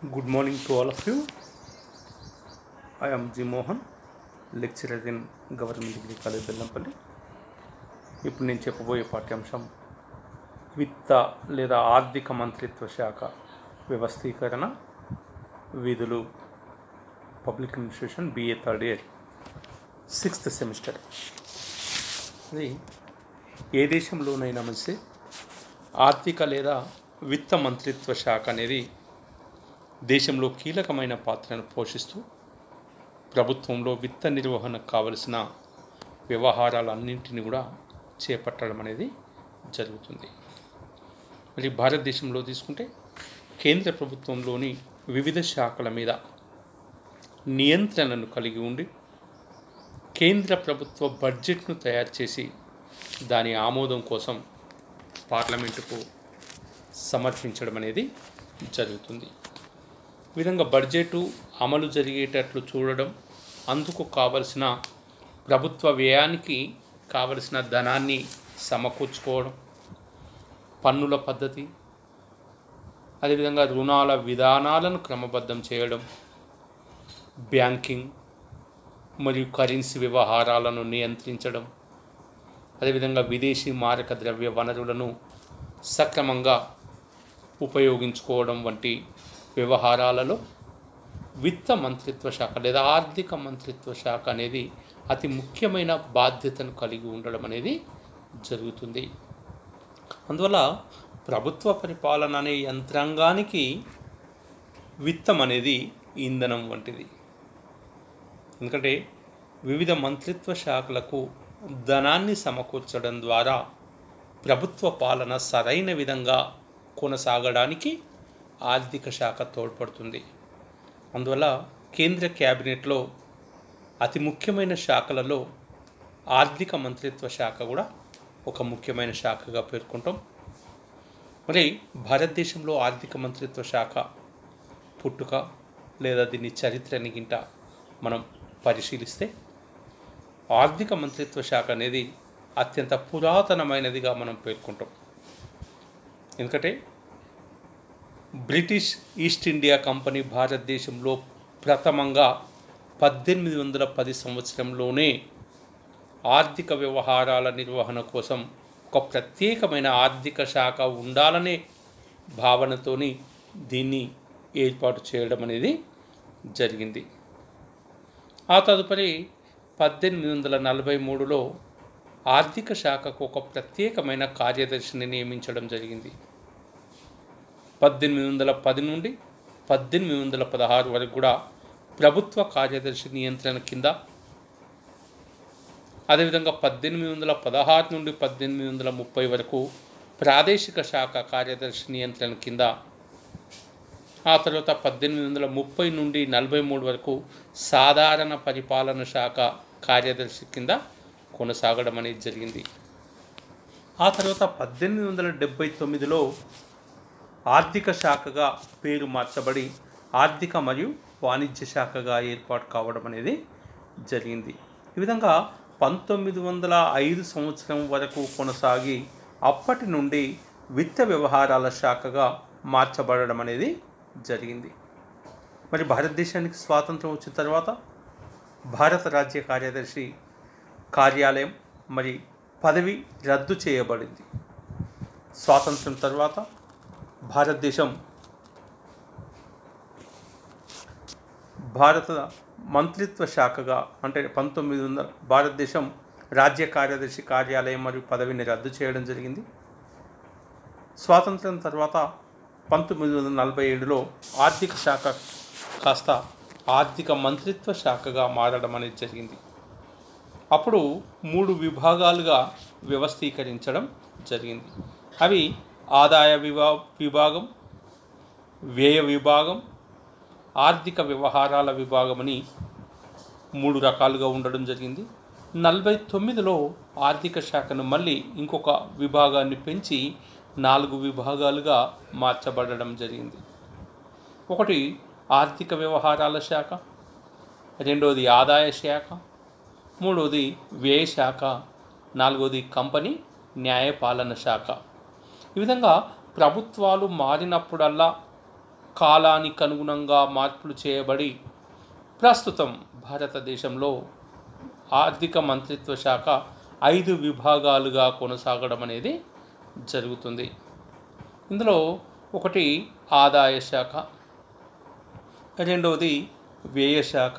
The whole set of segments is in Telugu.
Good morning to all of you. I am G. Mohan, lecturer in Government Degree College, Bellampalli ఇప్పుడు నేను చెప్పబోయే పాఠ్యాంశం విత్త లేదా ఆర్థిక మంత్రిత్వ శాఖ వ్యవస్థీకరణ విధులు public administration BA third year sixth semester అది ఏ దేశంలోనైనా మంచి ఆర్థిక లేదా విత్త మంత్రిత్వ శాఖ అనేది దేశంలో కీలకమైన పాత్రను పోషిస్తూ ప్రభుత్వంలో విత్త నిర్వహణకు కావలసిన వ్యవహారాలన్నింటినీ కూడా చేపట్టడం అనేది జరుగుతుంది మరి భారతదేశంలో తీసుకుంటే కేంద్ర ప్రభుత్వంలోని వివిధ శాఖల మీద నియంత్రణను కలిగి ఉండి కేంద్ర ప్రభుత్వ బడ్జెట్ను తయారు చేసి దాని ఆమోదం కోసం పార్లమెంటుకు సమర్పించడం అనేది జరుగుతుంది ఈ విధంగా బడ్జెట్ అమలు జరిగేటట్లు చూడడం అందుకు కావలసిన ప్రభుత్వ వ్యయానికి కావలసిన ధనాన్ని సమకూర్చుకోవడం పన్నుల పద్ధతి అదేవిధంగా రుణాల విధానాలను క్రమబద్ధం చేయడం బ్యాంకింగ్ మరియు కరెన్సీ వ్యవహారాలను నియంత్రించడం అదేవిధంగా విదేశీ మారక ద్రవ్య వనరులను సక్రమంగా ఉపయోగించుకోవడం వంటి వ్యవహారాలలో విత్త మంత్రిత్వ శాఖ లేదా ఆర్థిక మంత్రిత్వ శాఖ అనేది అతి ముఖ్యమైన బాధ్యతను కలిగి ఉండడం అనేది జరుగుతుంది అందువల్ల ప్రభుత్వ పరిపాలన అనే యంత్రాంగానికి విత్తం అనేది ఇంధనం వంటిది ఎందుకంటే వివిధ మంత్రిత్వ శాఖలకు ధనాన్ని సమకూర్చడం ద్వారా ప్రభుత్వ పాలన సరైన విధంగా కొనసాగడానికి ఆర్థిక శాఖ తోడ్పడుతుంది అందువల్ల కేంద్ర క్యాబినెట్లో అతి ముఖ్యమైన శాఖలలో ఆర్థిక మంత్రిత్వ శాఖ కూడా ఒక ముఖ్యమైన శాఖగా పేర్కొంటాం మరి భారతదేశంలో ఆర్థిక మంత్రిత్వ శాఖ పుట్టుక లేదా దీని చరిత్రని గింట మనం పరిశీలిస్తే ఆర్థిక మంత్రిత్వ శాఖ అనేది అత్యంత పురాతనమైనదిగా మనం పేర్కొంటాం ఎందుకంటే బ్రిటిష్ ఈస్ట్ ఇండియా కంపెనీ భారతదేశంలో ప్రథమంగా పద్దెనిమిది వందల పది సంవత్సరంలోనే ఆర్థిక వ్యవహారాల నిర్వహణ కోసం ఒక ప్రత్యేకమైన ఆర్థిక శాఖ ఉండాలనే భావనతోని దీన్ని ఏర్పాటు చేయడం అనేది జరిగింది ఆ తదుపరి పద్దెనిమిది వందల నలభై మూడులో ఆర్థిక శాఖకు ఒక ప్రత్యేకమైన కార్యదర్శిని నియమించడం జరిగింది పద్దెనిమిది వందల పది నుండి పద్దెనిమిది వందల పదహారు వరకు కూడా ప్రభుత్వ కార్యదర్శి నియంత్రణ కింద అదేవిధంగా పద్దెనిమిది వందల పదహారు నుండి పద్దెనిమిది వందల ముప్పై వరకు ప్రాదేశిక శాఖ కార్యదర్శి నియంత్రణ కింద ఆ తర్వాత పద్దెనిమిది వందల ముప్పై నుండి నలభై మూడు వరకు సాధారణ పరిపాలన శాఖ కార్యదర్శి కింద కొనసాగడం అనేది జరిగింది ఆ తర్వాత పద్దెనిమిది వందల డెబ్భై తొమ్మిదిలో ఆర్థిక శాఖగా పేరు మార్చబడి ఆర్థిక మరియు వాణిజ్య శాఖగా ఏర్పాటు కావడం అనేది జరిగింది ఈ విధంగా పంతొమ్మిది వందల ఐదు సంవత్సరం వరకు కొనసాగి అప్పటి నుండి విత్త వ్యవహారాల శాఖగా మార్చబడడం అనేది జరిగింది మరి భారతదేశానికి స్వాతంత్రం వచ్చిన తర్వాత భారత రాజ్య కార్యదర్శి కార్యాలయం మరి పదవి రద్దు చేయబడింది స్వాతంత్రం తర్వాత భారతదేశం భారత మంత్రిత్వ శాఖగా అంటే పంతొమ్మిది వందల భారతదేశం రాజ్య కార్యదర్శి కార్యాలయం మరియు పదవిని రద్దు చేయడం జరిగింది స్వాతంత్రం తర్వాత పంతొమ్మిది వందల నలభై ఏడులో ఆర్థిక శాఖ కాస్త ఆర్థిక మంత్రిత్వ శాఖగా మారడం అనేది జరిగింది అప్పుడు మూడు విభాగాలుగా వ్యవస్థీకరించడం జరిగింది అవి ఆదాయ విభా విభాగం వ్యయ విభాగం ఆర్థిక వ్యవహారాల విభాగమని మూడు రకాలుగా ఉండడం జరిగింది నలభై తొమ్మిదిలో ఆర్థిక శాఖను మళ్ళీ ఇంకొక విభాగాన్ని పెంచి నాలుగు విభాగాలుగా మార్చబడడం జరిగింది ఒకటి ఆర్థిక వ్యవహారాల శాఖ రెండవది ఆదాయ శాఖ మూడవది వ్యయ శాఖ నాలుగవది కంపెనీ న్యాయపాలన శాఖ ఈ విధంగా ప్రభుత్వాలు మారినప్పుడల్లా కాలానికి అనుగుణంగా మార్పులు చేయబడి ప్రస్తుతం భారతదేశంలో ఆర్థిక మంత్రిత్వ శాఖ ఐదు విభాగాలుగా కొనసాగడం అనేది జరుగుతుంది ఇందులో ఒకటి ఆదాయ శాఖ రెండవది వ్యయ శాఖ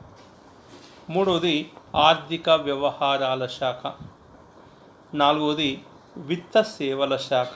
మూడవది ఆర్థిక వ్యవహారాల శాఖ నాలుగవది విత్త సేవల శాఖ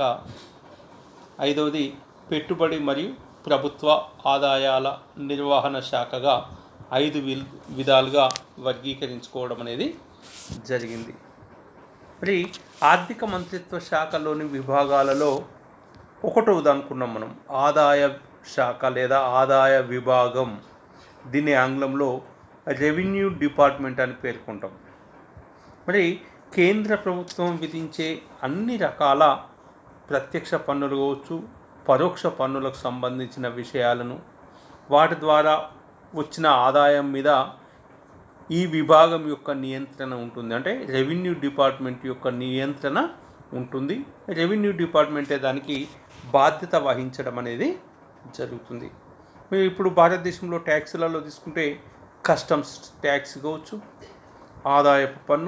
ఐదవది పెట్టుబడి మరియు ప్రభుత్వ ఆదాయాల నిర్వహణ శాఖగా ఐదు విల్ విధాలుగా వర్గీకరించుకోవడం అనేది జరిగింది మరి ఆర్థిక మంత్రిత్వ శాఖలోని విభాగాలలో ఒకటవది అనుకున్నాం మనం ఆదాయ శాఖ లేదా ఆదాయ విభాగం దీన్ని ఆంగ్లంలో రెవెన్యూ డిపార్ట్మెంట్ అని పేర్కొంటాం మరి కేంద్ర ప్రభుత్వం విధించే అన్ని రకాల ప్రత్యక్ష పన్నులు కావచ్చు పరోక్ష పన్నులకు సంబంధించిన విషయాలను వాటి ద్వారా వచ్చిన ఆదాయం మీద ఈ విభాగం యొక్క నియంత్రణ ఉంటుంది అంటే రెవెన్యూ డిపార్ట్మెంట్ యొక్క నియంత్రణ ఉంటుంది రెవెన్యూ డిపార్ట్మెంటే దానికి బాధ్యత వహించడం అనేది జరుగుతుంది మీరు ఇప్పుడు భారతదేశంలో ట్యాక్సులలో తీసుకుంటే కస్టమ్స్ ట్యాక్స్ కావచ్చు ఆదాయపు పన్ను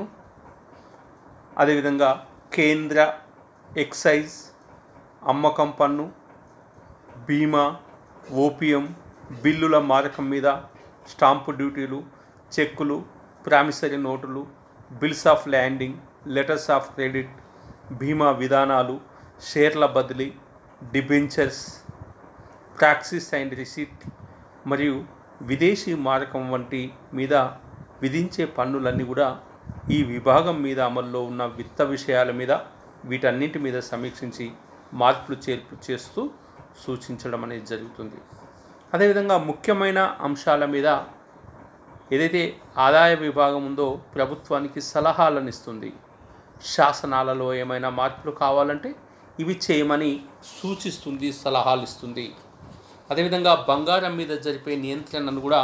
అదేవిధంగా కేంద్ర ఎక్సైజ్ అమ్మకం పన్ను బీమా ఓపియం బిల్లుల మారకం మీద స్టాంపు డ్యూటీలు చెక్కులు ప్రామిసరీ నోటులు bills of landing letters of credit బీమా విధానాలు షేర్ల బదిలీ డిబెంచర్స్ ప్రాక్సిస్ అండ్ రిసీట్ మరియు విదేశీ మారకం వంటి మీద విధించే పన్నులన్నీ కూడా ఈ విభాగం మీద అమల్లో ఉన్న విత్త విషయాల మీద వీటన్నింటి మీద సమీక్షించి మార్పులు చేర్పు చేస్తూ సూచించడం అనేది జరుగుతుంది అదేవిధంగా ముఖ్యమైన అంశాల మీద ఏదైతే ఆదాయ విభాగం ఉందో ప్రభుత్వానికి సలహాలను ఇస్తుంది శాసనాలలో ఏమైనా మార్పులు కావాలంటే ఇవి చేయమని సూచిస్తుంది సలహాలు ఇస్తుంది అదేవిధంగా బంగారం మీద జరిపే నియంత్రణను కూడా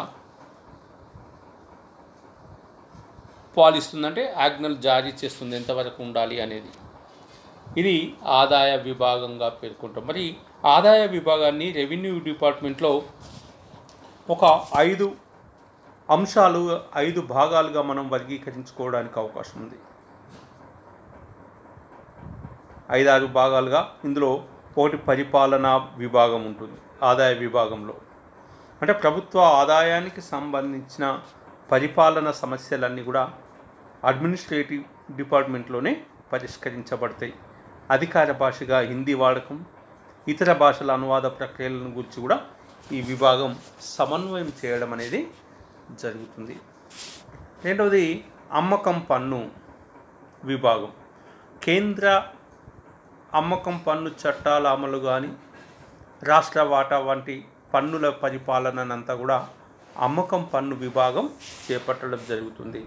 పాలిస్తుందంటే ఆజ్ఞలు జారీ చేస్తుంది ఎంతవరకు ఉండాలి అనేది ఇది ఆదాయ విభాగంగా పేర్కొంటాం మరి ఆదాయ విభాగాన్ని రెవెన్యూ డిపార్ట్మెంట్లో ఒక ఐదు అంశాలు ఐదు భాగాలుగా మనం వర్గీకరించుకోవడానికి అవకాశం ఉంది ఐదారు భాగాలుగా ఇందులో ఒకటి పరిపాలనా విభాగం ఉంటుంది ఆదాయ విభాగంలో అంటే ప్రభుత్వ ఆదాయానికి సంబంధించిన పరిపాలన సమస్యలన్నీ కూడా అడ్మినిస్ట్రేటివ్ డిపార్ట్మెంట్లోనే పరిష్కరించబడతాయి అధికార భాషగా హిందీ వాడకం ఇతర భాషల అనువాద ప్రక్రియలను గురించి కూడా ఈ విభాగం సమన్వయం చేయడం అనేది జరుగుతుంది రెండవది అమ్మకం పన్ను విభాగం కేంద్ర అమ్మకం పన్ను చట్టాల అమలు కానీ రాష్ట్ర వాటా వంటి పన్నుల పరిపాలనంతా కూడా అమ్మకం పన్ను విభాగం చేపట్టడం జరుగుతుంది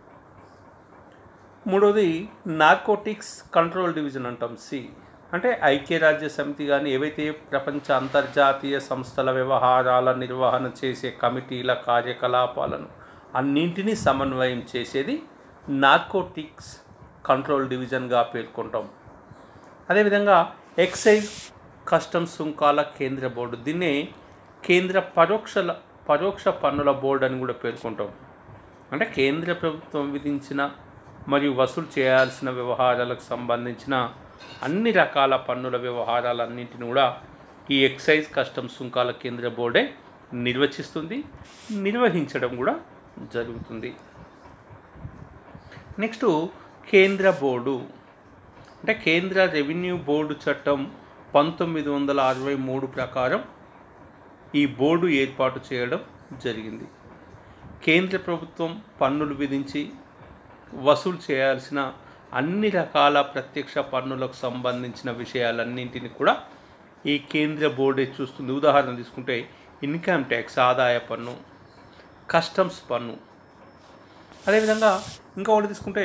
మూడవది నార్కోటిక్స్ కంట్రోల్ డివిజన్ అంటాం సి అంటే ఐక్యరాజ్య సమితి కానీ ఏవైతే ప్రపంచ అంతర్జాతీయ సంస్థల వ్యవహారాల నిర్వహణ చేసే కమిటీల కార్యకలాపాలను అన్నింటినీ సమన్వయం చేసేది నార్కోటిక్స్ కంట్రోల్ డివిజన్గా పేర్కొంటాం అదేవిధంగా ఎక్సైజ్ కస్టమ్స్ సుంకాల కేంద్ర బోర్డు దీన్నే కేంద్ర పరోక్ష పరోక్ష పన్నుల బోర్డు అని కూడా పేర్కొంటాం అంటే కేంద్ర ప్రభుత్వం విధించిన మరియు వసూలు చేయాల్సిన వ్యవహారాలకు సంబంధించిన అన్ని రకాల పన్నుల వ్యవహారాలన్నింటిని కూడా ఈ ఎక్సైజ్ కస్టమ్స్ సుంకాల కేంద్ర బోర్డే నిర్వచిస్తుంది నిర్వహించడం కూడా జరుగుతుంది నెక్స్ట్ కేంద్ర బోర్డు అంటే కేంద్ర రెవెన్యూ బోర్డు చట్టం పంతొమ్మిది వందల అరవై మూడు ప్రకారం ఈ బోర్డు ఏర్పాటు చేయడం జరిగింది కేంద్ర ప్రభుత్వం పన్నులు విధించి వసూలు చేయాల్సిన అన్ని రకాల ప్రత్యక్ష పన్నులకు సంబంధించిన విషయాలన్నింటినీ కూడా ఈ కేంద్ర బోర్డే చూస్తుంది ఉదాహరణ తీసుకుంటే ఇన్కమ్ ట్యాక్స్ ఆదాయ పన్ను కస్టమ్స్ పన్ను అదేవిధంగా ఇంకొకటి తీసుకుంటే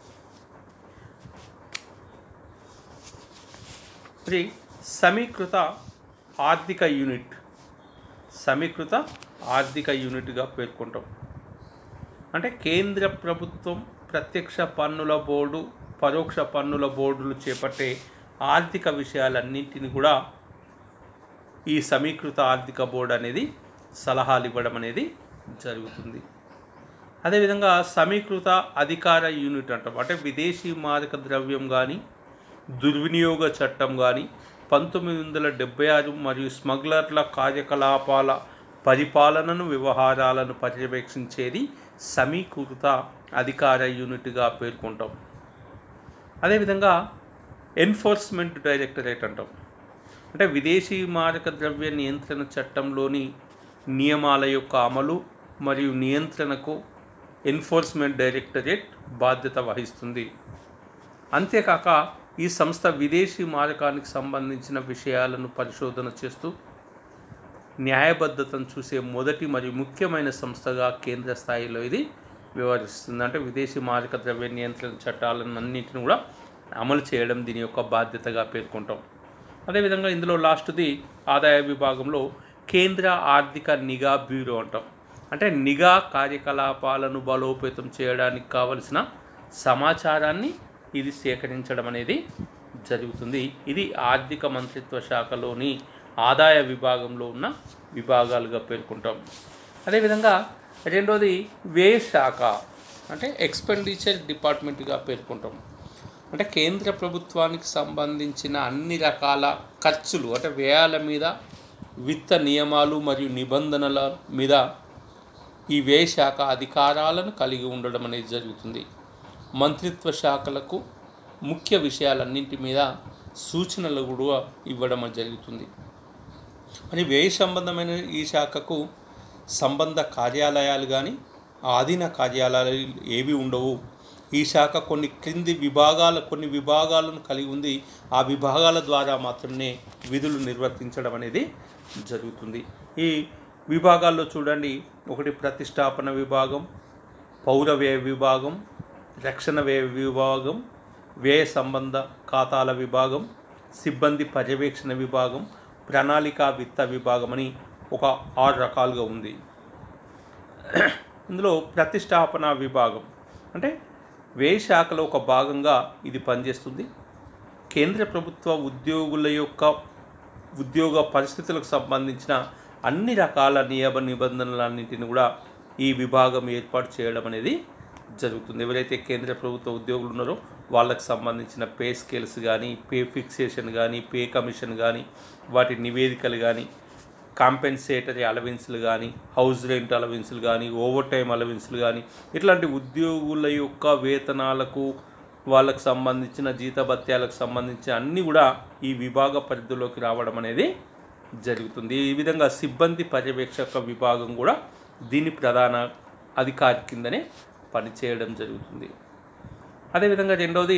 మరి సమీకృత ఆర్థిక యూనిట్ సమీకృత ఆర్థిక యూనిట్గా పేర్కొంటాం అంటే కేంద్ర ప్రభుత్వం ప్రత్యక్ష పన్నుల బోర్డు పరోక్ష పన్నుల బోర్డులు చేపట్టే ఆర్థిక విషయాలన్నింటినీ కూడా ఈ సమీకృత ఆర్థిక బోర్డు అనేది సలహాలు ఇవ్వడం అనేది జరుగుతుంది అదేవిధంగా సమీకృత అధికార యూనిట్ అంటాం అంటే విదేశీ మాదక ద్రవ్యం కానీ దుర్వినియోగ చట్టం కానీ పంతొమ్మిది వందల డెబ్బై ఆరు మరియు స్మగ్లర్ల కార్యకలాపాల పరిపాలనను వ్యవహారాలను పర్యవేక్షించేది సమీకృత అధికార యూనిట్గా పేర్కొంటాం అదేవిధంగా ఎన్ఫోర్స్మెంట్ డైరెక్టరేట్ అంటాం అంటే విదేశీ మారక ద్రవ్య నియంత్రణ చట్టంలోని నియమాల యొక్క అమలు మరియు నియంత్రణకు ఎన్ఫోర్స్మెంట్ డైరెక్టరేట్ బాధ్యత వహిస్తుంది అంతేకాక ఈ సంస్థ విదేశీ మారకానికి సంబంధించిన విషయాలను పరిశోధన చేస్తూ న్యాయబద్ధతను చూసే మొదటి మరియు ముఖ్యమైన సంస్థగా కేంద్ర స్థాయిలో ఇది వ్యవహరిస్తుంది అంటే విదేశీ మారక ద్రవ్య నియంత్రణ చట్టాలను అన్నింటిని కూడా అమలు చేయడం దీని యొక్క బాధ్యతగా పేర్కొంటాం అదేవిధంగా ఇందులో లాస్ట్ది ఆదాయ విభాగంలో కేంద్ర ఆర్థిక నిఘా బ్యూరో అంటాం అంటే నిఘా కార్యకలాపాలను బలోపేతం చేయడానికి కావలసిన సమాచారాన్ని ఇది సేకరించడం అనేది జరుగుతుంది ఇది ఆర్థిక మంత్రిత్వ శాఖలోని ఆదాయ విభాగంలో ఉన్న విభాగాలుగా పేర్కొంటాం అదేవిధంగా రెండోది వ్యయ శాఖ అంటే ఎక్స్పెండిచర్ డిపార్ట్మెంట్గా పేర్కొంటాం అంటే కేంద్ర ప్రభుత్వానికి సంబంధించిన అన్ని రకాల ఖర్చులు అంటే వ్యయాల మీద విత్త నియమాలు మరియు నిబంధనల మీద ఈ వ్యయ శాఖ అధికారాలను కలిగి ఉండడం అనేది జరుగుతుంది మంత్రిత్వ శాఖలకు ముఖ్య విషయాలన్నింటి మీద సూచనలు కూడా ఇవ్వడం జరుగుతుంది మరి వ్యయ సంబంధమైన ఈ శాఖకు సంబంధ కార్యాలయాలు కానీ ఆధీన కార్యాలయాలు ఏవి ఉండవు ఈ శాఖ కొన్ని క్రింది విభాగాల కొన్ని విభాగాలను కలిగి ఉంది ఆ విభాగాల ద్వారా మాత్రమే విధులు నిర్వర్తించడం అనేది జరుగుతుంది ఈ విభాగాల్లో చూడండి ఒకటి ప్రతిష్టాపన విభాగం పౌర వ్యయ విభాగం రక్షణ వ్యయ విభాగం వ్యయ సంబంధ ఖాతాల విభాగం సిబ్బంది పర్యవేక్షణ విభాగం ప్రణాళిక విత్త విభాగం అని ఒక ఆరు రకాలుగా ఉంది ఇందులో ప్రతిష్టాపన విభాగం అంటే వ్యయ శాఖలో ఒక భాగంగా ఇది పనిచేస్తుంది కేంద్ర ప్రభుత్వ ఉద్యోగుల యొక్క ఉద్యోగ పరిస్థితులకు సంబంధించిన అన్ని రకాల నియమ నిబంధనలన్నింటిని కూడా ఈ విభాగం ఏర్పాటు చేయడం అనేది జరుగుతుంది ఎవరైతే కేంద్ర ప్రభుత్వ ఉద్యోగులు ఉన్నారో వాళ్ళకి సంబంధించిన పే స్కేల్స్ కానీ పే ఫిక్సేషన్ కానీ పే కమిషన్ కానీ వాటి నివేదికలు కానీ కాంపెన్సేటరీ అలవెన్స్లు కానీ హౌస్ రెంట్ అలవెన్స్లు కానీ ఓవర్ టైం అలవెన్స్లు కానీ ఇట్లాంటి ఉద్యోగుల యొక్క వేతనాలకు వాళ్ళకు సంబంధించిన జీతభత్యాలకు సంబంధించిన అన్నీ కూడా ఈ విభాగ పరిధిలోకి రావడం అనేది జరుగుతుంది ఈ విధంగా సిబ్బంది పర్యవేక్షక విభాగం కూడా దీని ప్రధాన అధికారి కిందనే పనిచేయడం జరుగుతుంది అదేవిధంగా రెండవది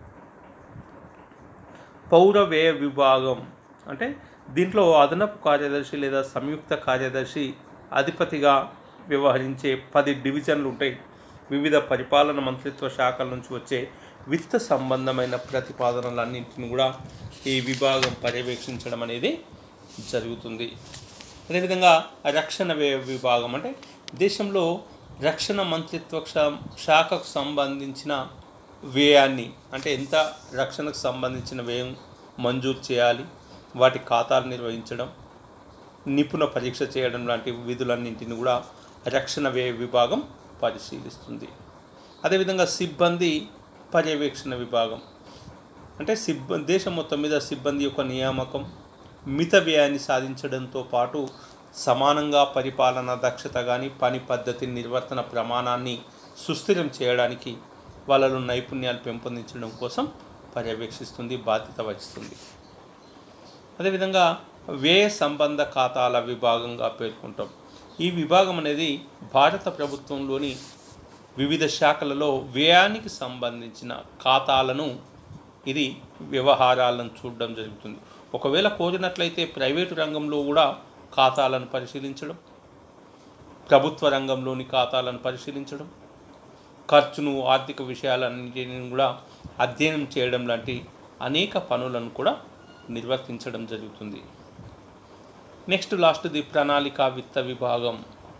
పౌర వ్యయ విభాగం అంటే దీంట్లో అదనపు కార్యదర్శి లేదా సంయుక్త కార్యదర్శి అధిపతిగా వ్యవహరించే పది డివిజన్లు ఉంటాయి వివిధ పరిపాలన మంత్రిత్వ శాఖల నుంచి వచ్చే విత్త సంబంధమైన ప్రతిపాదనలన్నింటిని కూడా ఈ విభాగం పర్యవేక్షించడం అనేది జరుగుతుంది అదేవిధంగా రక్షణ వ్యయ విభాగం అంటే దేశంలో రక్షణ మంత్రిత్వ శా- శాఖకు సంబంధించిన వ్యయాన్ని అంటే ఎంత రక్షణకు సంబంధించిన వ్యయం మంజూరు చేయాలి వాటి ఖాతాలు నిర్వహించడం నిపుణ పరీక్ష చేయడం లాంటి విధులన్నింటిని కూడా రక్షణ వ్యయ విభాగం పరిశీలిస్తుంది అదేవిధంగా సిబ్బంది పర్యవేక్షణ విభాగం అంటే సిబ్బంది దేశం మొత్తం మీద సిబ్బంది యొక్క నియామకం మిత వ్యయాన్ని సాధించడంతో పాటు సమానంగా పరిపాలన దక్షత కానీ పని పద్ధతి నిర్వర్తన ప్రమాణాన్ని సుస్థిరం చేయడానికి వాళ్ళలో నైపుణ్యాలు పెంపొందించడం కోసం పర్యవేక్షిస్తుంది బాధ్యత వహిస్తుంది అదేవిధంగా వ్యయ సంబంధ ఖాతాల విభాగంగా పేర్కొంటాం ఈ విభాగం అనేది భారత ప్రభుత్వంలోని వివిధ శాఖలలో వ్యయానికి సంబంధించిన ఖాతాలను ఇది వ్యవహారాలను చూడడం జరుగుతుంది ఒకవేళ కోరినట్లయితే ప్రైవేటు రంగంలో కూడా ఖాతాలను పరిశీలించడం ప్రభుత్వ రంగంలోని ఖాతాలను పరిశీలించడం ఖర్చును ఆర్థిక విషయాలన్నింటినీ కూడా అధ్యయనం చేయడం లాంటి అనేక పనులను కూడా నిర్వర్తించడం జరుగుతుంది నెక్స్ట్ లాస్ట్ది ప్రణాళిక విత్త విభాగం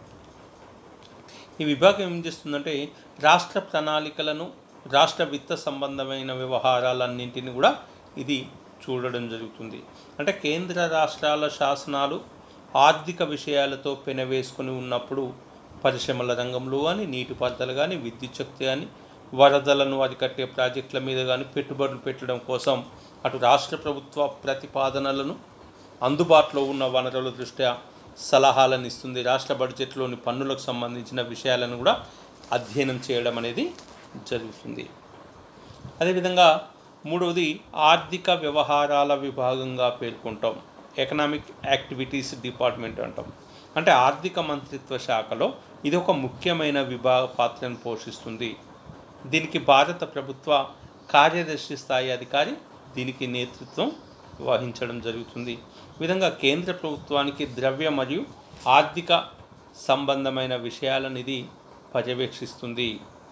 ఈ విభాగం ఏం చేస్తుందంటే రాష్ట్ర ప్రణాళికలను రాష్ట్ర విత్త సంబంధమైన వ్యవహారాలన్నింటినీ కూడా ఇది చూడడం జరుగుతుంది అంటే కేంద్ర రాష్ట్రాల శాసనాలు ఆర్థిక విషయాలతో పెనవేసుకొని ఉన్నప్పుడు పరిశ్రమల రంగంలో కానీ నీటిపారుదల కానీ విద్యుత్ శక్తి కానీ వరదలను అరికట్టే ప్రాజెక్టుల మీద కానీ పెట్టుబడులు పెట్టడం కోసం అటు రాష్ట్ర ప్రభుత్వ ప్రతిపాదనలను అందుబాటులో ఉన్న వనరుల దృష్ట్యా సలహాలను ఇస్తుంది రాష్ట్ర బడ్జెట్లోని పన్నులకు సంబంధించిన విషయాలను కూడా అధ్యయనం చేయడం అనేది జరుగుతుంది అదేవిధంగా మూడవది ఆర్థిక వ్యవహారాల విభాగంగా పేర్కొంటాం ఎకనామిక్ యాక్టివిటీస్ డిపార్ట్మెంట్ అంటాం అంటే ఆర్థిక మంత్రిత్వ శాఖలో ఇది ఒక ముఖ్యమైన విభాగ పాత్రను పోషిస్తుంది దీనికి భారత ప్రభుత్వ కార్యదర్శి స్థాయి అధికారి దీనికి నేతృత్వం వహించడం జరుగుతుంది ఈ విధంగా కేంద్ర ప్రభుత్వానికి ద్రవ్య మరియు ఆర్థిక సంబంధమైన విషయాలను ఇది పర్యవేక్షిస్తుంది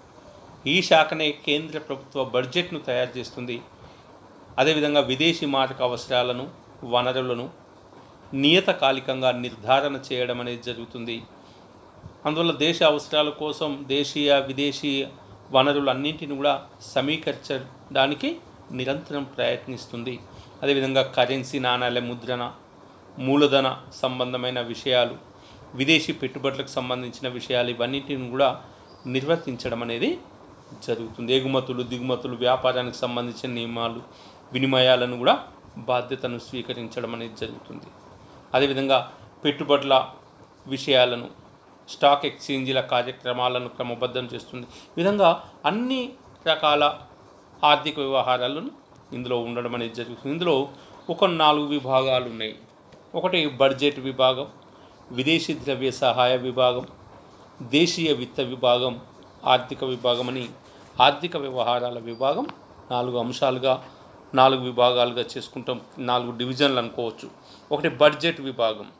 ఈ శాఖనే కేంద్ర ప్రభుత్వ బడ్జెట్ను తయారు చేస్తుంది అదేవిధంగా విదేశీ మారక అవసరాలను వనరులను నియతకాలికంగా నిర్ధారణ చేయడం అనేది జరుగుతుంది అందువల్ల దేశ అవసరాల కోసం దేశీయ విదేశీ వనరులన్నింటిని కూడా సమీకరించడానికి నిరంతరం ప్రయత్నిస్తుంది అదేవిధంగా కరెన్సీ నాణాల ముద్రణ మూలధన సంబంధమైన విషయాలు విదేశీ పెట్టుబడులకు సంబంధించిన విషయాలు ఇవన్నింటిని కూడా నిర్వర్తించడం అనేది జరుగుతుంది ఎగుమతులు దిగుమతులు వ్యాపారానికి సంబంధించిన నియమాలు వినిమయాలను కూడా బాధ్యతను స్వీకరించడం అనేది జరుగుతుంది అదేవిధంగా పెట్టుబడుల విషయాలను స్టాక్ ఎక్స్చేంజీల కార్యక్రమాలను క్రమబద్ధం చేస్తుంది ఈ విధంగా అన్ని రకాల ఆర్థిక వ్యవహారాలను ఇందులో ఉండడం అనేది జరుగుతుంది ఇందులో ఒక నాలుగు విభాగాలు ఉన్నాయి ఒకటి బడ్జెట్ విభాగం విదేశీ ద్రవ్య సహాయ విభాగం దేశీయ విత్త విభాగం ఆర్థిక విభాగం అని ఆర్థిక వ్యవహారాల విభాగం నాలుగు అంశాలుగా నాలుగు విభాగాలుగా చేసుకుంటాం నాలుగు డివిజన్లు అనుకోవచ్చు ఒకటి బడ్జెట్ విభాగం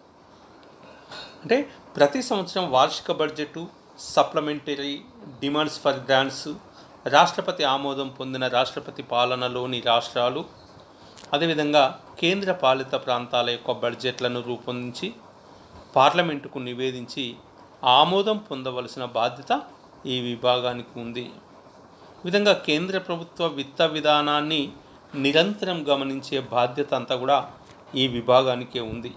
అంటే ప్రతి సంవత్సరం వార్షిక budget supplementary demands for grants రాష్ట్రపతి ఆమోదం పొందిన రాష్ట్రపతి పాలనలోని రాష్ట్రాలు అదేవిధంగా కేంద్ర పాలిత ప్రాంతాల యొక్క బడ్జెట్లను రూపొందించి పార్లమెంటుకు నివేదించి ఆమోదం పొందవలసిన బాధ్యత ఈ విభాగానికి ఉంది ఈ విధంగా కేంద్ర ప్రభుత్వ విత్త విధానాన్ని నిరంతరం గమనించే బాధ్యత అంతా కూడా ఈ విభాగానికే ఉంది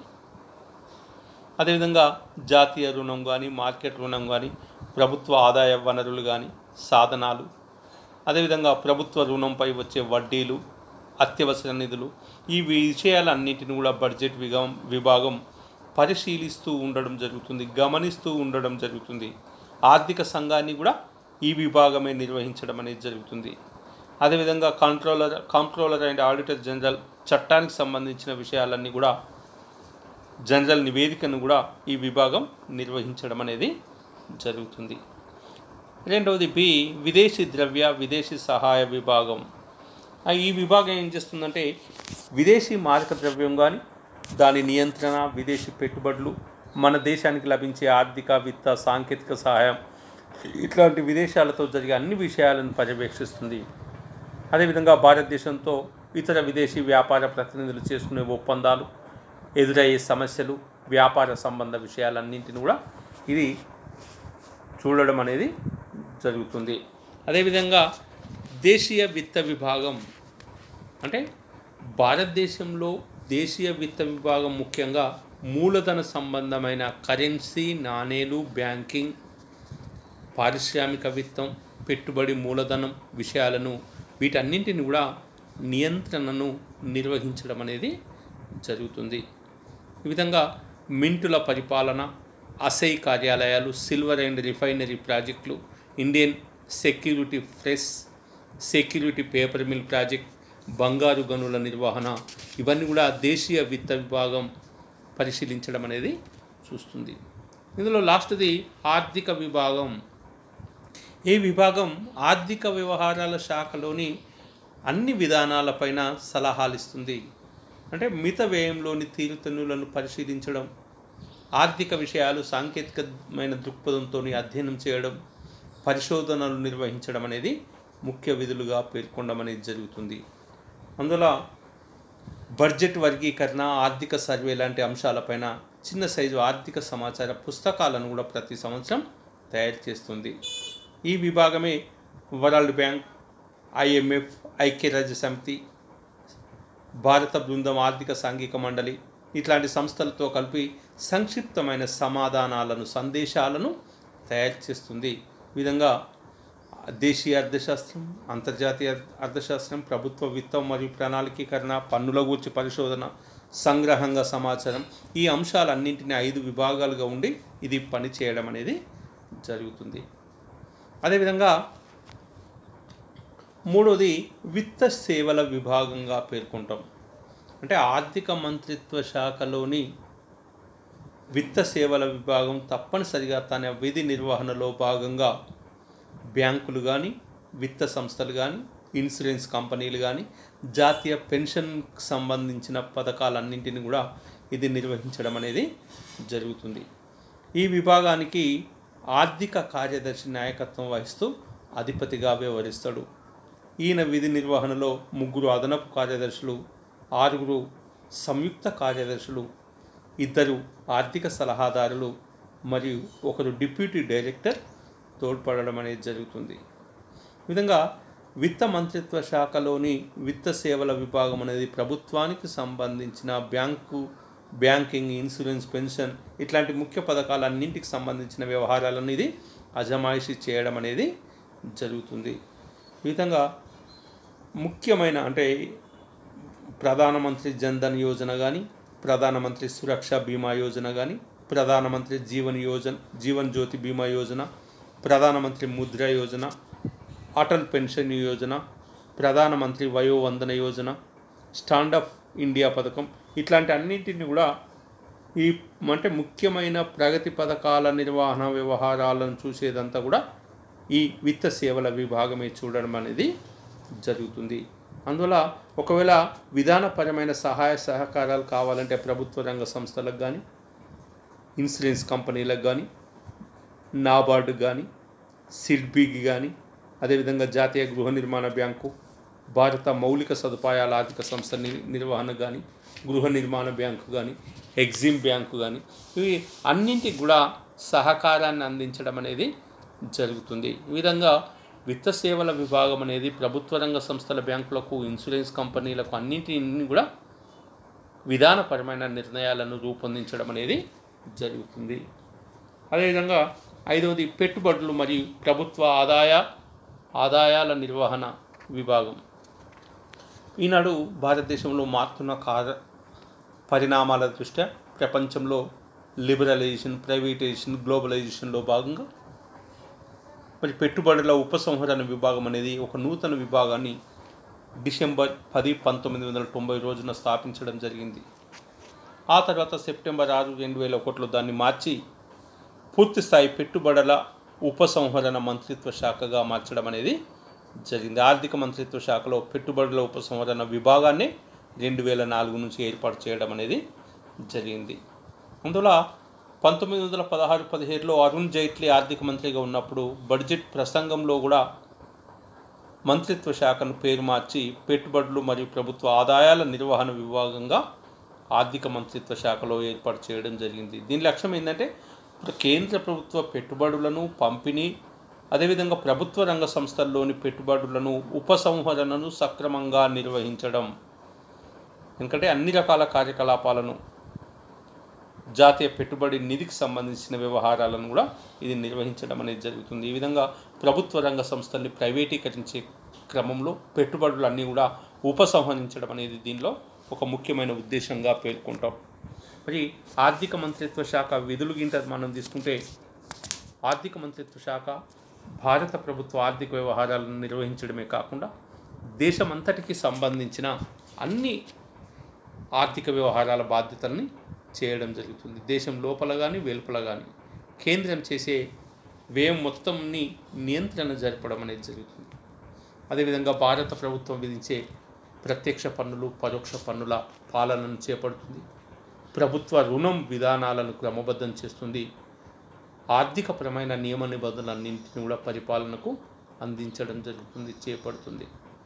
అదేవిధంగా జాతీయ రుణం కానీ మార్కెట్ రుణం కానీ ప్రభుత్వ ఆదాయ వనరులు కానీ సాధనాలు అదేవిధంగా ప్రభుత్వ రుణంపై వచ్చే వడ్డీలు అత్యవసర నిధులు ఈ విషయాలన్నింటిని కూడా బడ్జెట్ విభాగం విభాగం పరిశీలిస్తూ ఉండడం జరుగుతుంది గమనిస్తూ ఉండడం జరుగుతుంది ఆర్థిక సంఘాన్ని కూడా ఈ విభాగమే నిర్వహించడం అనేది జరుగుతుంది అదేవిధంగా controller controller and auditor general చట్టానికి సంబంధించిన విషయాలన్నీ కూడా జనరల్ నివేదికను కూడా ఈ విభాగం నిర్వహించడం అనేది జరుగుతుంది రెండవది బి విదేశీ ద్రవ్య విదేశీ సహాయ విభాగం ఆ ఈ విభాగం ఏం చేస్తుందంటే విదేశీ మారక ద్రవ్యం కానీ దాని నియంత్రణ విదేశీ పెట్టుబడులు మన దేశానికి లభించే ఆర్థిక విత్త సాంకేతిక సహాయం ఇట్లాంటి విదేశాలతో జరిగే అన్ని విషయాలను పర్యవేక్షిస్తుంది అదేవిధంగా భారతదేశంతో ఇతర విదేశీ వ్యాపార ప్రతినిధులు చేసుకునే ఒప్పందాలు ఎదురయ్యే సమస్యలు వ్యాపార సంబంధ విషయాలన్నింటిని కూడా ఇది చూడడం అనేది జరుగుతుంది అదేవిధంగా దేశీయ విత్త విభాగం అంటే భారతదేశంలో దేశీయ విత్త విభాగం ముఖ్యంగా మూలధన సంబంధమైన కరెన్సీ నాణేలు బ్యాంకింగ్ పారిశ్రామిక విత్తం పెట్టుబడి మూలధనం విషయాలను వీటన్నింటిని కూడా నియంత్రణను నిర్వహించడం అనేది జరుగుతుంది ఈ విధంగా మింటుల పరిపాలన అసై కార్యాలయాలు సిల్వర్ అండ్ రిఫైనరీ ప్రాజెక్టులు Indian security press security paper mill project బంగారు గనుల నిర్వహణ ఇవన్నీ కూడా దేశీయ విత్త విభాగం పరిశీలించడం అనేది చూస్తుంది ఇందులో లాస్ట్ది ఆర్థిక విభాగం ఈ విభాగం ఆర్థిక వ్యవహారాల శాఖలోని అన్ని విధానాలపైన సలహాలు ఇస్తుంది అంటే మిత వ్యయంలోని తీరుతెన్నులను పరిశీలించడం ఆర్థిక విషయాలు సాంకేతికమైన దృక్పథంతో అధ్యయనం చేయడం పరిశోధనలు నిర్వహించడం అనేది ముఖ్య విధులుగా పేర్కొనడం అనేది జరుగుతుంది అందులో బడ్జెట్ వర్గీకరణ ఆర్థిక సర్వే లాంటి అంశాలపైన చిన్న సైజు ఆర్థిక సమాచార పుస్తకాలను కూడా ప్రతి సంవత్సరం తయారు చేస్తుంది ఈ విభాగమే వరల్డ్ బ్యాంక్ ఐఎంఎఫ్ ఐక్యరాజ్య సమితి భారత బృందం ఆర్థిక సాంఘిక మండలి ఇట్లాంటి సంస్థలతో కలిపి సంక్షిప్తమైన సమాధానాలను సందేశాలను తయారు చేస్తుంది ఈ విధంగా దేశీయ అర్థశాస్త్రం అంతర్జాతీయ అర్థశాస్త్రం ప్రభుత్వ విత్తం మరియు ప్రణాళికీకరణ పన్నుల గూర్చి పరిశోధన సంగ్రహంగా సమాచారం ఈ అంశాలన్నింటినీ ఐదు విభాగాలుగా ఉండి ఇది పని చేయడం అనేది జరుగుతుంది అదేవిధంగా మూడోది విత్త సేవల విభాగంగా పేర్కొంటాం అంటే ఆర్థిక మంత్రిత్వ శాఖలోని విత్త సేవల విభాగం తప్పనిసరిగా తన విధి నిర్వహణలో భాగంగా బ్యాంకులు కానీ విత్త సంస్థలు కానీ ఇన్సూరెన్స్ కంపెనీలు కానీ జాతీయ పెన్షన్కి సంబంధించిన పథకాలన్నింటినీ కూడా ఇది నిర్వహించడం అనేది జరుగుతుంది ఈ విభాగానికి ఆర్థిక కార్యదర్శి నాయకత్వం వహిస్తూ అధిపతిగా వ్యవహరిస్తాడు ఈయన విధి నిర్వహణలో ముగ్గురు అదనపు కార్యదర్శులు ఆరుగురు సంయుక్త కార్యదర్శులు ఇద్దరు ఆర్థిక సలహాదారులు మరియు ఒకరు డిప్యూటీ డైరెక్టర్ తోడ్పడడం అనేది జరుగుతుంది ఈ విధంగా విత్త మంత్రిత్వ శాఖలోని విత్త సేవల విభాగం అనేది ప్రభుత్వానికి సంబంధించిన బ్యాంకు బ్యాంకింగ్ ఇన్సూరెన్స్ పెన్షన్ ఇట్లాంటి ముఖ్య పథకాలన్నింటికి సంబంధించిన వ్యవహారాలను ఇది అజమాయిషీ చేయడం అనేది జరుగుతుంది ఈ విధంగా ముఖ్యమైన అంటే ప్రధానమంత్రి జన్ధన్ యోజన కానీ ప్రధానమంత్రి సురక్ష బీమా యోజన కానీ ప్రధానమంత్రి జీవన్ యోజన జీవన్ జ్యోతి బీమా యోజన ప్రధానమంత్రి ముద్ర యోజన అటల్ పెన్షన్ యోజన ప్రధానమంత్రి వయోవందన యోజన స్టాండప్ ఇండియా పథకం ఇట్లాంటి అన్నింటిని కూడా ఈ అంటే ముఖ్యమైన ప్రగతి పథకాల నిర్వహణ వ్యవహారాలను చూసేదంతా కూడా ఈ విత్త సేవల విభాగమే చూడడం అనేది జరుగుతుంది అందువల్ల ఒకవేళ విధానపరమైన సహాయ సహకారాలు కావాలంటే ప్రభుత్వ రంగ సంస్థలకు కానీ ఇన్సూరెన్స్ కంపెనీలకు కానీ నాబార్డు కానీ సిడ్బీకి కానీ అదేవిధంగా జాతీయ గృహ నిర్మాణ బ్యాంకు భారత మౌలిక సదుపాయాల ఆర్థిక సంస్థ ని- నిర్వహణ కానీ గృహ నిర్మాణ బ్యాంకు కానీ ఎగ్జిమ్ బ్యాంకు కానీ ఇవి అన్నింటికి కూడా సహకారాన్ని అందించడం అనేది జరుగుతుంది ఈ విధంగా విత్త సేవల విభాగం అనేది ప్రభుత్వ రంగ సంస్థల బ్యాంకులకు ఇన్సూరెన్స్ కంపెనీలకు అన్నింటిని కూడా విధానపరమైన నిర్ణయాలను రూపొందించడం అనేది జరుగుతుంది అదేవిధంగా ఐదవది పెట్టుబడులు మరియు ప్రభుత్వ ఆదాయ ఆదాయాల నిర్వహణ విభాగం ఈనాడు భారతదేశంలో మారుతున్న కార పరిణామాల దృష్ట్యా ప్రపంచంలో లిబరలైజేషన్ ప్రైవేటైజేషన్ గ్లోబలైజేషన్లో భాగంగా మరి పెట్టుబడుల ఉపసంహరణ విభాగం అనేది ఒక నూతన విభాగాన్ని డిసెంబర్ పది పంతొమ్మిది వందల తొంభై రోజున స్థాపించడం జరిగింది ఆ తర్వాత సెప్టెంబర్ ఆరు రెండు వేల ఒకటిలో దాన్ని మార్చి పూర్తి స్థాయి పెట్టుబడుల ఉపసంహరణ మంత్రిత్వ శాఖగా మార్చడం అనేది జరిగింది ఆర్థిక మంత్రిత్వ శాఖలో పెట్టుబడుల ఉపసంహరణ విభాగాన్ని రెండు వేల నాలుగు నుంచి ఏర్పాటు చేయడం అనేది జరిగింది అందువల్ల పంతొమ్మిది వందల పదహారు పదిహేడులో అరుణ్ జైట్లీ ఆర్థిక మంత్రిగా ఉన్నప్పుడు బడ్జెట్ ప్రసంగంలో కూడా మంత్రిత్వ శాఖను పేరు మార్చి పెట్టుబడులు మరియు ప్రభుత్వ ఆదాయాల నిర్వహణ విభాగంగా ఆర్థిక మంత్రిత్వ శాఖలో ఏర్పాటు చేయడం జరిగింది దీని లక్ష్యం ఏంటంటే ఇప్పుడు కేంద్ర ప్రభుత్వ పెట్టుబడులను పంపిణీ అదేవిధంగా ప్రభుత్వ రంగ సంస్థల్లోని పెట్టుబడులను ఉపసంహరణను సక్రమంగా నిర్వహించడం ఎందుకంటే అన్ని రకాల కార్యకలాపాలను జాతీయ పెట్టుబడి నిధికి సంబంధించిన వ్యవహారాలను కూడా ఇది నిర్వహించడం అనేది జరుగుతుంది ఈ విధంగా ప్రభుత్వ రంగ సంస్థల్ని ప్రైవేటీకరించే క్రమంలో పెట్టుబడులన్నీ కూడా ఉపసంహరించడం అనేది దీనిలో ఒక ముఖ్యమైన ఉద్దేశంగా పేర్కొంటాం మరి ఆర్థిక మంత్రిత్వ శాఖ విధులు గింట మనం తీసుకుంటే ఆర్థిక మంత్రిత్వ శాఖ భారత ప్రభుత్వ ఆర్థిక వ్యవహారాలను నిర్వహించడమే కాకుండా దేశమంతటికి సంబంధించిన అన్ని ఆర్థిక వ్యవహారాల బాధ్యతల్ని చేయడం జరుగుతుంది దేశం లోపల కానీ వెలుపల కానీ కేంద్రం చేసే వ్యయం మొత్తంని నియంత్రణ జరపడం అనేది జరుగుతుంది అదేవిధంగా భారత ప్రభుత్వం విధించే ప్రత్యక్ష పన్నులు పరోక్ష పన్నుల పాలనను చేపడుతుంది ప్రభుత్వ రుణం విధానాలను క్రమబద్ధం చేస్తుంది ఆర్థికపరమైన నియమ నిబంధనలన్నింటినీ కూడా పరిపాలనకు అందించడం జరుగుతుంది చేపడుతుంది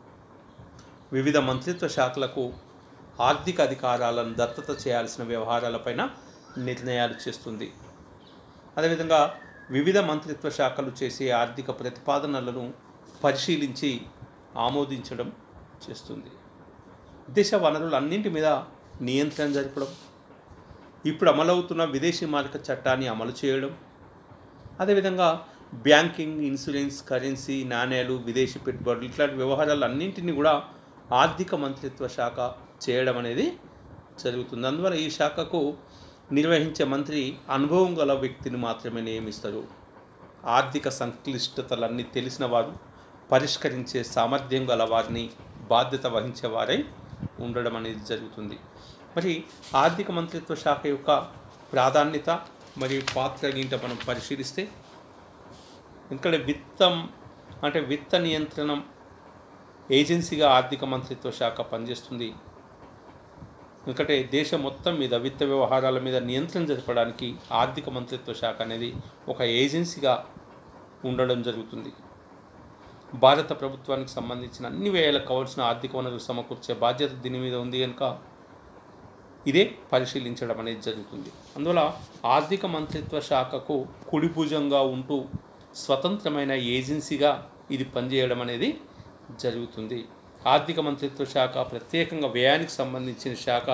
వివిధ మంత్రిత్వ శాఖలకు ఆర్థిక అధికారాలను దత్తత చేయాల్సిన వ్యవహారాలపైన నిర్ణయాలు చేస్తుంది అదేవిధంగా వివిధ మంత్రిత్వ శాఖలు చేసే ఆర్థిక ప్రతిపాదనలను పరిశీలించి ఆమోదించడం చేస్తుంది దేశ వనరులన్నింటి మీద నియంత్రణ జరపడం ఇప్పుడు అమలవుతున్న విదేశీ మార్క చట్టాన్ని అమలు చేయడం అదేవిధంగా బ్యాంకింగ్ ఇన్సూరెన్స్ కరెన్సీ నాణేలు విదేశీ పెట్టుబడులు ఇట్లాంటి వ్యవహారాలన్నింటినీ కూడా ఆర్థిక మంత్రిత్వ శాఖ చేయడం అనేది జరుగుతుంది అందువల్ల ఈ శాఖకు నిర్వహించే మంత్రి అనుభవం గల వ్యక్తిని మాత్రమే నియమిస్తారు ఆర్థిక సంక్లిష్టతలన్నీ తెలిసిన వారు పరిష్కరించే సామర్థ్యం గల వారిని బాధ్యత వహించే వారై ఉండడం అనేది జరుగుతుంది మరి ఆర్థిక మంత్రిత్వ శాఖ యొక్క ప్రాధాన్యత మరియు పాత్ర గింట మనం పరిశీలిస్తే ఇక్కడ విత్తం అంటే విత్త నియంత్రణం ఏజెన్సీగా ఆర్థిక మంత్రిత్వ శాఖ పనిచేస్తుంది ఎందుకంటే దేశం మొత్తం మీద విత్త వ్యవహారాల మీద నియంత్రణ జరపడానికి ఆర్థిక మంత్రిత్వ శాఖ అనేది ఒక ఏజెన్సీగా ఉండడం జరుగుతుంది భారత ప్రభుత్వానికి సంబంధించిన అన్ని వేళలకు కావాల్సిన ఆర్థిక వనరులు సమకూర్చే బాధ్యత దీని మీద ఉంది కనుక ఇదే పరిశీలించడం అనేది జరుగుతుంది అందువల్ల ఆర్థిక మంత్రిత్వ శాఖకు కుడి భుజంగా ఉంటూ స్వతంత్రమైన ఏజెన్సీగా ఇది పనిచేయడం అనేది జరుగుతుంది ఆర్థిక మంత్రిత్వ శాఖ ప్రత్యేకంగా వ్యయానికి సంబంధించిన శాఖ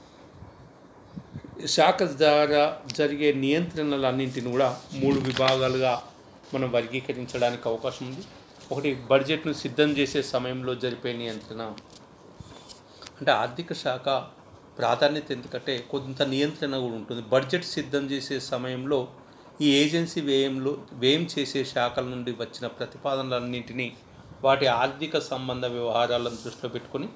శాఖ ద్వారా జరిగే నియంత్రణలన్నింటిని కూడా మూడు విభాగాలుగా మనం వర్గీకరించడానికి అవకాశం ఉంది ఒకటి బడ్జెట్ను సిద్ధం చేసే సమయంలో జరిపే నియంత్రణ అంటే ఆర్థిక శాఖ ప్రాధాన్యత ఎందుకంటే కొంత నియంత్రణ కూడా ఉంటుంది బడ్జెట్ సిద్ధం చేసే సమయంలో ఈ ఏజెన్సీ వ్యయంలో వ్యయం చేసే శాఖల నుండి వచ్చిన ప్రతిపాదనలన్నింటినీ వాటి ఆర్థిక సంబంధ వ్యవహారాలను దృష్టిలో పెట్టుకొని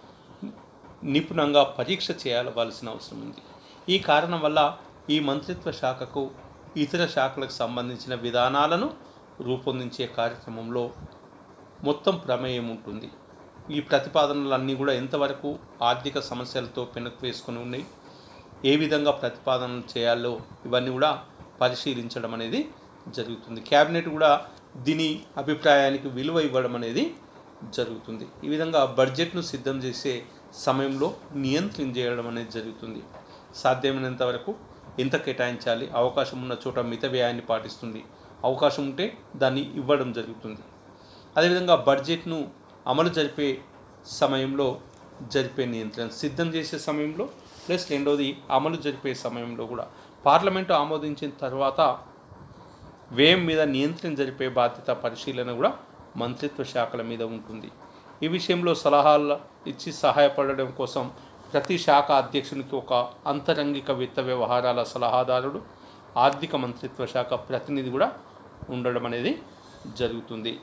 నిపుణంగా పరీక్ష చేయవలసిన అవసరం ఉంది ఈ కారణం వల్ల ఈ మంత్రిత్వ శాఖకు ఇతర శాఖలకు సంబంధించిన విధానాలను రూపొందించే కార్యక్రమంలో మొత్తం ప్రమేయం ఉంటుంది ఈ ప్రతిపాదనలన్నీ కూడా ఎంతవరకు ఆర్థిక సమస్యలతో వెనక్కి వేసుకొని ఉన్నాయి ఏ విధంగా ప్రతిపాదనలు చేయాలో ఇవన్నీ కూడా పరిశీలించడం అనేది జరుగుతుంది క్యాబినెట్ కూడా దీని అభిప్రాయానికి విలువ ఇవ్వడం అనేది జరుగుతుంది ఈ విధంగా బడ్జెట్ను సిద్ధం చేసే సమయంలో నియంత్రణ చేయడం అనేది జరుగుతుంది సాధ్యమైనంత వరకు ఎంత కేటాయించాలి అవకాశం ఉన్న చోట మిత వ్యయాన్ని పాటిస్తుంది అవకాశం ఉంటే దాన్ని ఇవ్వడం జరుగుతుంది అదేవిధంగా బడ్జెట్ను అమలు జరిపే సమయంలో జరిపే నియంత్రణ సిద్ధం చేసే సమయంలో ప్లస్ రెండోది అమలు జరిపే సమయంలో కూడా పార్లమెంటు ఆమోదించిన తర్వాత వ్యయం మీద నియంత్రణ జరిపే బాధ్యత పరిశీలన కూడా మంత్రిత్వ శాఖల మీద ఉంటుంది ఈ విషయంలో సలహాలు ఇచ్చి సహాయపడడం కోసం ప్రతి శాఖ అధ్యక్షునికి ఒక అంతరంగిక విత్త వ్యవహారాల సలహాదారుడు ఆర్థిక మంత్రిత్వ శాఖ ప్రతినిధి కూడా ఉండడం అనేది జరుగుతుంది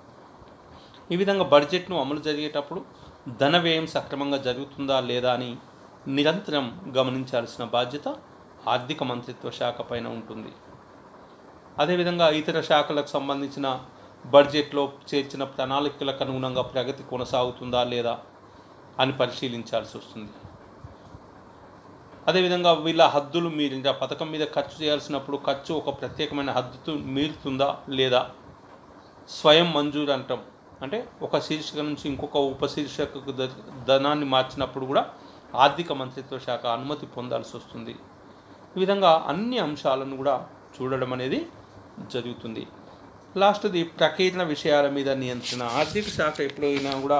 ఈ విధంగా బడ్జెట్ను అమలు జరిగేటప్పుడు ధన వ్యయం సక్రమంగా జరుగుతుందా లేదా అని నిరంతరం గమనించాల్సిన బాధ్యత ఆర్థిక మంత్రిత్వ శాఖ పైన ఉంటుంది అదేవిధంగా ఇతర శాఖలకు సంబంధించిన బడ్జెట్లో చేర్చిన ప్రణాళికలకు అనుగుణంగా ప్రగతి కొనసాగుతుందా లేదా అని పరిశీలించాల్సి వస్తుంది అదేవిధంగా వీళ్ళ హద్దులు మీరిన పథకం మీద ఖర్చు చేయాల్సినప్పుడు ఖర్చు ఒక ప్రత్యేకమైన హద్దుతో మీరుతుందా లేదా స్వయం మంజూరు అంటాం అంటే ఒక శీర్షిక నుంచి ఇంకొక ఉపశీర్షికకు ద- ధనాన్ని మార్చినప్పుడు కూడా ఆర్థిక మంత్రిత్వ శాఖ అనుమతి పొందాల్సి వస్తుంది ఈ విధంగా అన్ని అంశాలను కూడా చూడడం అనేది జరుగుతుంది లాస్ట్ది ప్రకీర్ణ విషయాల మీద నియంత్రణ ఆర్థిక శాఖ ఎప్పుడైనా కూడా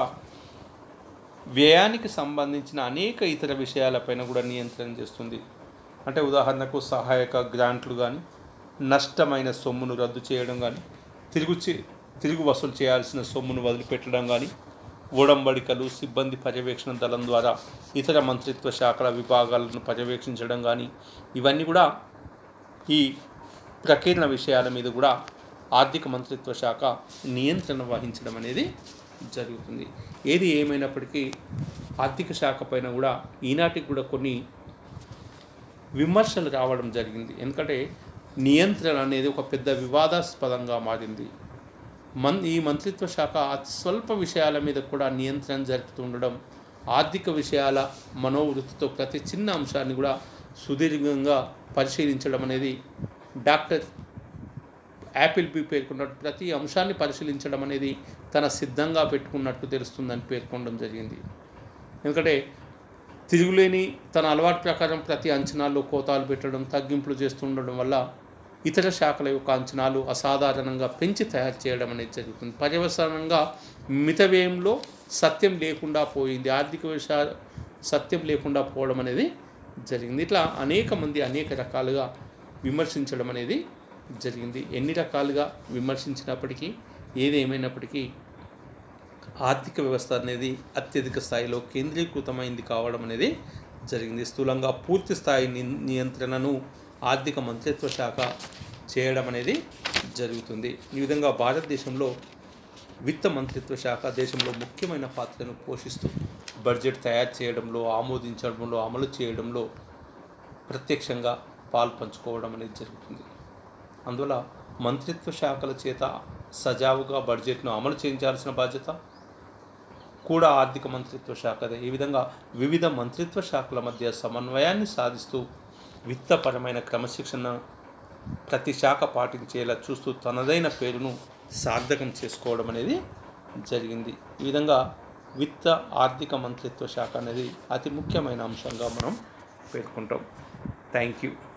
వ్యయానికి సంబంధించిన అనేక ఇతర విషయాలపైన కూడా నియంత్రణ చేస్తుంది అంటే ఉదాహరణకు సహాయక గ్రాంట్లు కానీ నష్టమైన సొమ్మును రద్దు చేయడం కానీ తిరుగు చే- తిరుగు వసూలు చేయాల్సిన సొమ్మును వదిలిపెట్టడం కానీ ఓడంబడికలు సిబ్బంది పర్యవేక్షణ దళం ద్వారా ఇతర మంత్రిత్వ శాఖల విభాగాలను పర్యవేక్షించడం కానీ ఇవన్నీ కూడా ఈ ప్రకీర్ణ విషయాల మీద కూడా ఆర్థిక మంత్రిత్వ శాఖ నియంత్రణ వహించడం అనేది జరుగుతుంది ఏది ఏమైనప్పటికీ ఆర్థిక శాఖ పైన కూడా ఈనాటికి కూడా కొన్ని విమర్శలు రావడం జరిగింది ఎందుకంటే నియంత్రణ అనేది ఒక పెద్ద వివాదాస్పదంగా మారింది మన్ ఈ మంత్రిత్వ శాఖ అతి స్వల్ప విషయాల మీద కూడా నియంత్రణ జరుపుతుండడం ఆర్థిక విషయాల మనోవృత్తితో ప్రతి చిన్న అంశాన్ని కూడా సుదీర్ఘంగా పరిశీలించడం అనేది డాక్టర్ యాపిల్ బి పేర్కొన్నట్టు ప్రతి అంశాన్ని పరిశీలించడం అనేది తన సిద్ధంగా పెట్టుకున్నట్టు తెలుస్తుందని పేర్కొనడం జరిగింది ఎందుకంటే తిరుగులేని తన అలవాటు ప్రకారం ప్రతి అంచనాల్లో కోతాలు పెట్టడం తగ్గింపులు చేస్తుండడం వల్ల ఇతర శాఖల యొక్క అంచనాలు అసాధారణంగా పెంచి తయారు చేయడం అనేది జరుగుతుంది పర్యవసానంగా మిత వ్యయంలో సత్యం లేకుండా పోయింది ఆర్థిక విషయ సత్యం లేకుండా పోవడం అనేది జరిగింది ఇట్లా అనేక మంది అనేక రకాలుగా విమర్శించడం అనేది జరిగింది ఎన్ని రకాలుగా విమర్శించినప్పటికీ ఏది ఏమైనప్పటికీ ఆర్థిక వ్యవస్థ అనేది అత్యధిక స్థాయిలో కేంద్రీకృతమైంది కావడం అనేది జరిగింది స్థూలంగా పూర్తి స్థాయి ని- నియంత్రణను ఆర్థిక మంత్రిత్వ శాఖ చేయడం అనేది జరుగుతుంది ఈ విధంగా భారతదేశంలో విత్త మంత్రిత్వ శాఖ దేశంలో ముఖ్యమైన పాత్రను పోషిస్తూ బడ్జెట్ తయారు చేయడంలో ఆమోదించడంలో అమలు చేయడంలో ప్రత్యక్షంగా పాలు పంచుకోవడం అనేది జరుగుతుంది అందువల్ల మంత్రిత్వ శాఖల చేత సజావుగా బడ్జెట్ను అమలు చేయించాల్సిన బాధ్యత కూడా ఆర్థిక మంత్రిత్వ శాఖదే ఈ విధంగా వివిధ మంత్రిత్వ శాఖల మధ్య సమన్వయాన్ని సాధిస్తూ విత్తపరమైన క్రమశిక్షణ ప్రతి శాఖ పాటించేలా చూస్తూ తనదైన పేరును సార్థకం చేసుకోవడం అనేది జరిగింది ఈ విధంగా విత్త ఆర్థిక మంత్రిత్వ శాఖ అనేది అతి ముఖ్యమైన అంశంగా మనం పేర్కొంటాం థ్యాంక్ యూ